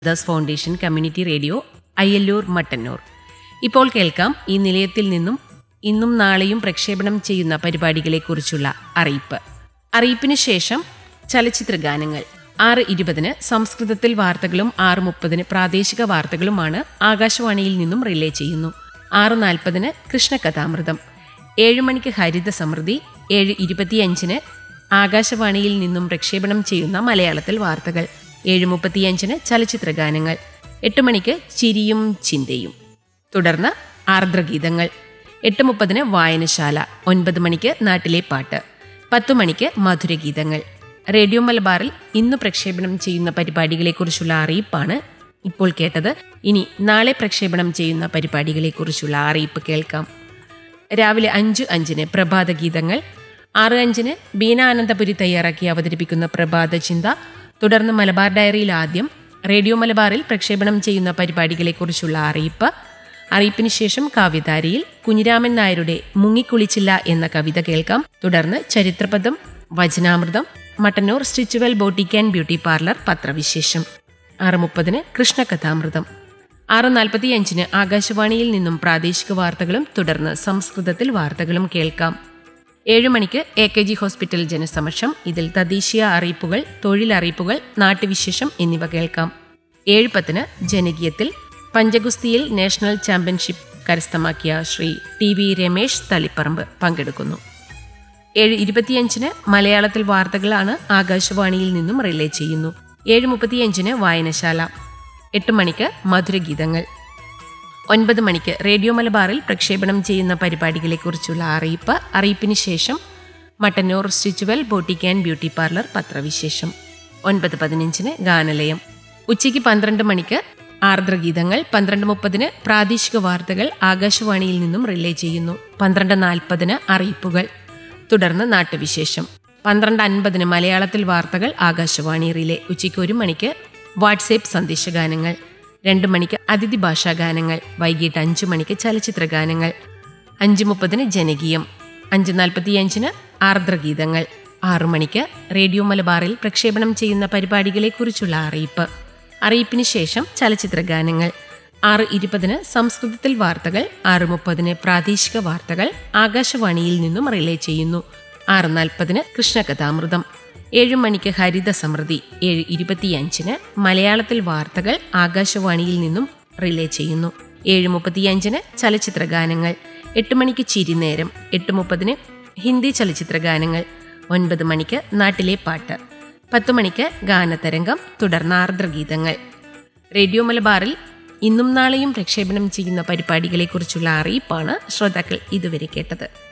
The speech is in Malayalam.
Das foundation community radio Ayyallur Mattannur ഇപ്പോൾ കേൾക്കാം ഈ നിലയത്തിൽ നിന്നും ഇന്നും നാളെയും പ്രക്ഷേപണം ചെയ്യുന്ന പരിപാടികളെക്കുറിച്ചുള്ള അറിയിപ്പ് അറിയിപ്പിന് ശേഷം ചലച്ചിത്ര ഗാനങ്ങൾ ആറ് ഇരുപതിന് സംസ്കൃതത്തിൽ വാർത്തകളും ആറ് മുപ്പതിന് പ്രാദേശിക വാർത്തകളുമാണ് ആകാശവാണിയിൽ നിന്നും റിലേ ചെയ്യുന്നു ആറ് നാൽപ്പതിന് കൃഷ്ണകഥാമൃതം ഏഴ് മണിക്ക് ഹരിത സമൃദ്ധി ഏഴ് ഇരുപത്തിയഞ്ചിന് ആകാശവാണിയിൽ നിന്നും പ്രക്ഷേപണം ചെയ്യുന്ന മലയാളത്തിൽ വാർത്തകൾ ഏഴ് മുപ്പത്തിയഞ്ചിന് ചലച്ചിത്ര ഗാനങ്ങൾ എട്ട് മണിക്ക് ചിരിയും ചിന്തയും തുടർന്ന് ആർദ്രഗീതങ്ങൾ എട്ട് മുപ്പതിന് വായനശാല ഒൻപത് മണിക്ക് നാട്ടിലെ പാട്ട് പത്തു മണിക്ക് മധുരഗീതങ്ങൾ റേഡിയോ മലബാറിൽ ഇന്ന് പ്രക്ഷേപണം ചെയ്യുന്ന പരിപാടികളെക്കുറിച്ചുള്ള അറിയിപ്പാണ് ഇപ്പോൾ കേട്ടത് ഇനി നാളെ പ്രക്ഷേപണം ചെയ്യുന്ന പരിപാടികളെക്കുറിച്ചുള്ള അറിയിപ്പ് കേൾക്കാം രാവിലെ അഞ്ച് അഞ്ചിന് പ്രഭാത ഗീതങ്ങൾ ആറ് അഞ്ചിന് ബീന ആനന്ദപുരി തയ്യാറാക്കി അവതരിപ്പിക്കുന്ന പ്രഭാത ചിന്ത തുടർന്ന് മലബാർ ഡയറിയിൽ ആദ്യം റേഡിയോ മലബാറിൽ പ്രക്ഷേപണം ചെയ്യുന്ന പരിപാടികളെക്കുറിച്ചുള്ള അറിയിപ്പ് അറിയിപ്പിന് ശേഷം കാവ്യധാരയിൽ കുഞ്ഞിരാമൻ നായരുടെ മുങ്ങിക്കുളിച്ചില്ല എന്ന കവിത കേൾക്കാം തുടർന്ന് ചരിത്രപദം വചനാമൃതം Mattannur Stitchual boutique and beauty parlour പത്രവിശേഷം ആറ് മുപ്പതിന് കൃഷ്ണകഥാമൃതം ആറ് നാൽപ്പത്തിയഞ്ചിന് ആകാശവാണിയിൽ നിന്നും പ്രാദേശിക വാർത്തകളും തുടർന്ന് സംസ്കൃതത്തിൽ വാർത്തകളും കേൾക്കാം ഏഴു മണിക്ക് എ കെ ജി ഹോസ്പിറ്റൽ ജനസമക്ഷം ഇതിൽ തദ്ദേശീയ അറിയിപ്പുകൾ തൊഴിലറിയിപ്പുകൾ നാട്ടുവിശേഷം എന്നിവ കേൾക്കാം ഏഴ് പത്തിന് ജനകീയത്തിൽ പഞ്ചഗുസ്തിയിൽ നാഷണൽ ചാമ്പ്യൻഷിപ്പ് കരസ്ഥമാക്കിയ ശ്രീ ടി വി രമേശ് തളിപ്പറമ്പ് പങ്കെടുക്കുന്നു ഏഴ് ഇരുപത്തിയഞ്ചിന് മലയാളത്തിൽ വാർത്തകളാണ് ആകാശവാണിയിൽ നിന്നും റിലേ ചെയ്യുന്നു ഏഴ് മുപ്പത്തിയഞ്ചിന് വായനശാല എട്ട് മണിക്ക് മധുരഗീതങ്ങൾ ഒൻപത് മണിക്ക് റേഡിയോ മലബാറിൽ പ്രക്ഷേപണം ചെയ്യുന്ന പരിപാടികളെക്കുറിച്ചുള്ള അറിയിപ്പ് അറിയിപ്പിന് ശേഷം Mattannur Stitchual boutique and beauty parlour പത്രവിശേഷം ഒൻപത് പതിനഞ്ചിന് ഗാനലയം ഉച്ചയ്ക്ക് പന്ത്രണ്ട് മണിക്ക് ആർദ്രഗീതങ്ങൾ പന്ത്രണ്ട് മുപ്പതിന് പ്രാദേശിക വാർത്തകൾ ആകാശവാണിയിൽ നിന്നും റിലേ ചെയ്യുന്നു പന്ത്രണ്ട് നാൽപ്പതിന് അറിയിപ്പുകൾ തുടർന്ന് നാട്ടുവിശേഷം പന്ത്രണ്ട് അൻപതിന് മലയാളത്തിൽ വാർത്തകൾ ആകാശവാണി റിലേ ഉച്ചയ്ക്ക് ഒരു മണിക്ക് വാട്സേപ്പ് സന്ദേശഗാനങ്ങൾ രണ്ട് മണിക്ക് അതിഥി ഭാഷാ ഗാനങ്ങൾ വൈകിട്ട് അഞ്ചു മണിക്ക് ചലച്ചിത്ര ഗാനങ്ങൾ അഞ്ച് മുപ്പതിന് ജനകീയം അഞ്ച് നാൽപ്പത്തിയഞ്ചിന് ആർദ്രഗീതങ്ങൾ ആറു മണിക്ക് റേഡിയോ മലബാറിൽ പ്രക്ഷേപണം ചെയ്യുന്ന പരിപാടികളെക്കുറിച്ചുള്ള അറിയിപ്പ് അറിയിപ്പിന് ശേഷം ചലച്ചിത്ര ഗാനങ്ങൾ ആറ് ഇരുപതിന് സംസ്കൃതത്തിൽ വാർത്തകൾ ആറ് മുപ്പതിന് പ്രാദേശിക വാർത്തകൾ ആകാശവാണിയിൽ നിന്നും റിലേ ചെയ്യുന്നു ആറ് നാൽപ്പതിന് കൃഷ്ണകഥാമൃതം ഏഴു മണിക്ക് ഹരിത സമൃദ്ധി ഏഴ് ഇരുപത്തിയഞ്ചിന് മലയാളത്തിൽ വാർത്തകൾ ആകാശവാണിയിൽ നിന്നും റിലേ ചെയ്യുന്നു ഏഴ് മുപ്പത്തിയഞ്ചിന് ചലച്ചിത്ര ഗാനങ്ങൾ എട്ട് മണിക്ക് ചിരിനേരം എട്ട് മുപ്പതിന് ഹിന്ദി ചലച്ചിത്ര ഗാനങ്ങൾ ഒൻപത് മണിക്ക് നാട്ടിലെ പാട്ട് പത്ത് മണിക്ക് ഗാനതരംഗം തുടർന്ന് ആർദ്രഗീതങ്ങൾ റേഡിയോ മലബാറിൽ ഇന്നും നാളെയും പ്രക്ഷേപണം ചെയ്യുന്ന പരിപാടികളെക്കുറിച്ചുള്ള അറിയിപ്പാണ് ശ്രോതാക്കൾ ഇതുവരെ കേട്ടത്